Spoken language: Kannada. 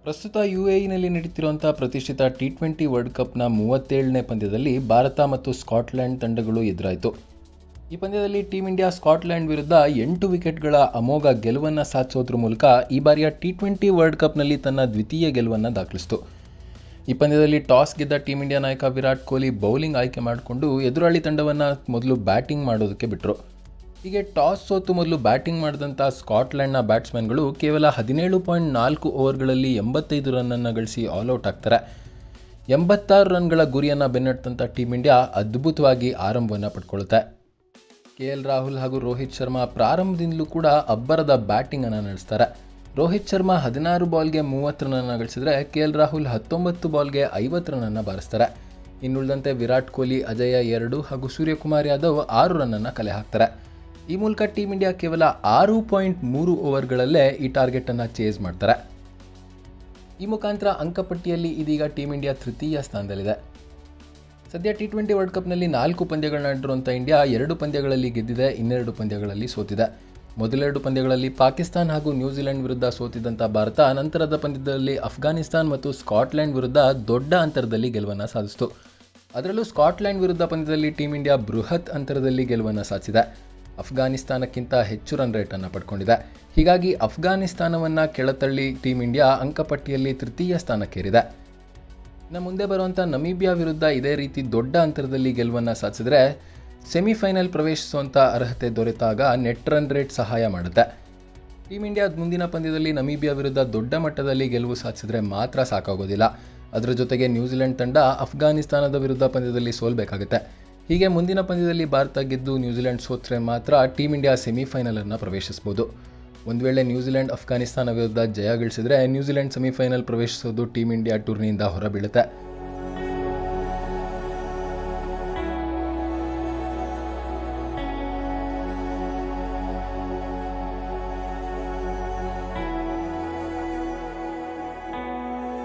ಪ್ರಸ್ತುತ ಯು ಎ ಇನಲ್ಲಿ ನಡೀತಿರುವಂಥ ಪ್ರತಿಷ್ಠಿತ ಟಿ ಟ್ವೆಂಟಿ ವರ್ಲ್ಡ್ ಕಪ್ನ ಮೂವತ್ತೇಳನೇ ಪಂದ್ಯದಲ್ಲಿ ಭಾರತ ಮತ್ತು ಸ್ಕಾಟ್ಲೆಂಡ್ ತಂಡಗಳು ಎದುರಾಯಿತು ಈ ಪಂದ್ಯದಲ್ಲಿ ಟೀಂ ಇಂಡಿಯಾ ಸ್ಕಾಟ್ಲೆಂಡ್ ವಿರುದ್ಧ ಎಂಟು ವಿಕೆಟ್ಗಳ ಅಮೋಘ ಗೆಲುವನ್ನು ಸಾಧಿಸೋದ್ರ ಮೂಲಕ ಈ ಬಾರಿಯ ಟಿ ಟ್ವೆಂಟಿ ವರ್ಲ್ಡ್ ಕಪ್ನಲ್ಲಿ ತನ್ನ ದ್ವಿತೀಯ ಗೆಲುವನ್ನು ದಾಖಲಿಸಿತು ಈ ಪಂದ್ಯದಲ್ಲಿ ಟಾಸ್ ಗೆದ್ದ ಟೀಂ ಇಂಡಿಯಾ ನಾಯಕ ವಿರಾಟ್ ಕೊಹ್ಲಿ ಬೌಲಿಂಗ್ ಆಯ್ಕೆ ಮಾಡಿಕೊಂಡು ಎದುರಾಳಿ ತಂಡವನ್ನು ಮೊದಲು ಬ್ಯಾಟಿಂಗ್ ಮಾಡೋದಕ್ಕೆ ಬಿಟ್ಟರು ಹೀಗೆ ಟಾಸ್ ಸೋತು ಮೊದಲು ಬ್ಯಾಟಿಂಗ್ ಮಾಡಿದಂಥ ಸ್ಕಾಟ್ಲೆಂಡ್ನ ಬ್ಯಾಟ್ಸ್ಮನ್ಗಳು ಕೇವಲ ಹದಿನೇಳು ಪಾಯಿಂಟ್ ನಾಲ್ಕು ಓವರ್ಗಳಲ್ಲಿ ಎಂಬತ್ತೈದು ರನ್ನನ್ನು ಗಳಿಸಿ ಆಲ್ಔಟ್ ಆಗ್ತಾರೆ ಎಂಬತ್ತಾರು ರನ್ಗಳ ಗುರಿಯನ್ನು ಬೆನ್ನಟ್ಟಂಥ ಟೀಂ ಇಂಡಿಯಾ ಅದ್ಭುತವಾಗಿ ಆರಂಭವನ್ನು ಪಡ್ಕೊಳ್ಳುತ್ತೆ ಕೆ ಎಲ್ ರಾಹುಲ್ ಹಾಗೂ ರೋಹಿತ್ ಶರ್ಮಾ ಪ್ರಾರಂಭದಿಂದಲೂ ಕೂಡ ಅಬ್ಬರದ ಬ್ಯಾಟಿಂಗನ್ನು ನಡೆಸ್ತಾರೆ ರೋಹಿತ್ ಶರ್ಮಾ ಹದಿನಾರು ಬಾಲ್ಗೆ ಮೂವತ್ತು ರನ್ನನ್ನು ಗಳಿಸಿದರೆ ಕೆ ಎಲ್ ರಾಹುಲ್ ಹತ್ತೊಂಬತ್ತು ಬಾಲ್ಗೆ ಐವತ್ತು ರನ್ನನ್ನು ಬಾರಿಸ್ತಾರೆ ಇನ್ನುಳಿದಂತೆ ವಿರಾಟ್ ಕೊಹ್ಲಿ ಅಜಯ ಎರಡು ಹಾಗೂ ಸೂರ್ಯಕುಮಾರ್ ಯಾದವ್ ಆರು ರನ್ನನ್ನು ಕಲೆ ಹಾಕ್ತಾರೆ ಈ ಮೂಲಕ ಟೀಂ ಇಂಡಿಯಾ ಕೇವಲ ಆರು ಪಾಯಿಂಟ್ ಮೂರು ಓವರ್ಗಳಲ್ಲೇ ಈ ಟಾರ್ಗೆಟನ್ನು ಚೇಸ್ ಮಾಡ್ತಾರೆ ಈ ಮುಖಾಂತರ ಅಂಕಪಟ್ಟಿಯಲ್ಲಿ ಇದೀಗ ಟೀಂ ಇಂಡಿಯಾ ತೃತೀಯ ಸ್ಥಾನದಲ್ಲಿದೆ ಸದ್ಯ ಟಿ ಟ್ವೆಂಟಿ ವರ್ಲ್ಡ್ ಕಪ್ನಲ್ಲಿ ನಾಲ್ಕು ಪಂದ್ಯಗಳನ್ನ ಆಡಿರುವಂಥ ಇಂಡಿಯಾ ಎರಡು ಪಂದ್ಯಗಳಲ್ಲಿ ಗೆದ್ದಿದೆ ಇನ್ನೆರಡು ಪಂದ್ಯಗಳಲ್ಲಿ ಸೋತಿದೆ ಮೊದಲೆರಡು ಪಂದ್ಯಗಳಲ್ಲಿ ಪಾಕಿಸ್ತಾನ ಹಾಗೂ ನ್ಯೂಜಿಲೆಂಡ್ ವಿರುದ್ಧ ಸೋತಿದ್ದಂಥ ಭಾರತ ನಂತರದ ಪಂದ್ಯದಲ್ಲಿ ಅಫ್ಘಾನಿಸ್ತಾನ್ ಮತ್ತು ಸ್ಕಾಟ್ಲೆಂಡ್ ವಿರುದ್ಧ ದೊಡ್ಡ ಅಂತರದಲ್ಲಿ ಗೆಲುವನ್ನು ಸಾಧಿಸಿತು ಅದರಲ್ಲೂ ಸ್ಕಾಟ್ಲೆಂಡ್ ವಿರುದ್ಧ ಪಂದ್ಯದಲ್ಲಿ ಟೀಂ ಇಂಡಿಯಾ ಬೃಹತ್ ಅಂತರದಲ್ಲಿ ಗೆಲುವನ್ನು ಸಾಧಿಸಿದೆ ಅಫ್ಘಾನಿಸ್ತಾನಕ್ಕಿಂತ ಹೆಚ್ಚು ರನ್ ರೇಟನ್ನು ಪಡ್ಕೊಂಡಿದೆ ಹೀಗಾಗಿ ಅಫ್ಘಾನಿಸ್ತಾನವನ್ನು ಕೆಳತಳ್ಳಿ ಟೀಂ ಇಂಡಿಯಾ ಅಂಕಪಟ್ಟಿಯಲ್ಲಿ ತೃತೀಯ ಸ್ಥಾನಕ್ಕೇರಿದೆ ಇನ್ನು ಮುಂದೆ ಬರುವಂಥ ನಮೀಬಿಯಾ ವಿರುದ್ಧ ಇದೇ ರೀತಿ ದೊಡ್ಡ ಅಂತರದಲ್ಲಿ ಗೆಲುವನ್ನು ಸಾಧಿಸಿದ್ರೆ ಸೆಮಿಫೈನಲ್ ಪ್ರವೇಶಿಸುವಂಥ ಅರ್ಹತೆ ದೊರೆತಾಗ ನೆಟ್ ರನ್ ರೇಟ್ ಸಹಾಯ ಮಾಡುತ್ತೆ ಟೀಂ ಇಂಡಿಯಾ ಮುಂದಿನ ಪಂದ್ಯದಲ್ಲಿ ನಮೀಬಿಯಾ ವಿರುದ್ಧ ದೊಡ್ಡ ಮಟ್ಟದಲ್ಲಿ ಗೆಲುವು ಸಾಧಿಸಿದ್ರೆ ಮಾತ್ರ ಸಾಕಾಗೋದಿಲ್ಲ ಅದರ ಜೊತೆಗೆ ನ್ಯೂಜಿಲೆಂಡ್ ತಂಡ ಅಫ್ಘಾನಿಸ್ತಾನದ ವಿರುದ್ಧ ಪಂದ್ಯದಲ್ಲಿ ಸೋಲ್ಬೇಕಾಗುತ್ತೆ ಹೀಗೆ ಮುಂದಿನ ಪಂದ್ಯದಲ್ಲಿ ಭಾರತ ಗೆದ್ದು ನ್ಯೂಜಿಲೆಂಡ್ ಸೋತ್ರೆ ಮಾತ್ರ ಟೀಂ ಇಂಡಿಯಾ ಸೆಮಿಫೈನಲನ್ನು ಪ್ರವೇಶಿಸಬಹುದು ಒಂದು ವೇಳೆ ನ್ಯೂಜಿಲೆಂಡ್ ಅಫ್ಘಾನಿಸ್ತಾನ ವಿರುದ್ಧ ಜಯ ಗಳಿಸಿದ್ರೆ ನ್ಯೂಜಿಲೆಂಡ್ ಸೆಮಿಫೈನಲ್ ಪ್ರವೇಶಿಸೋದು ಟೀಂ ಇಂಡಿಯಾ ಟೂರ್ನಿಯಿಂದ ಹೊರಬೀಳುತ್ತೆ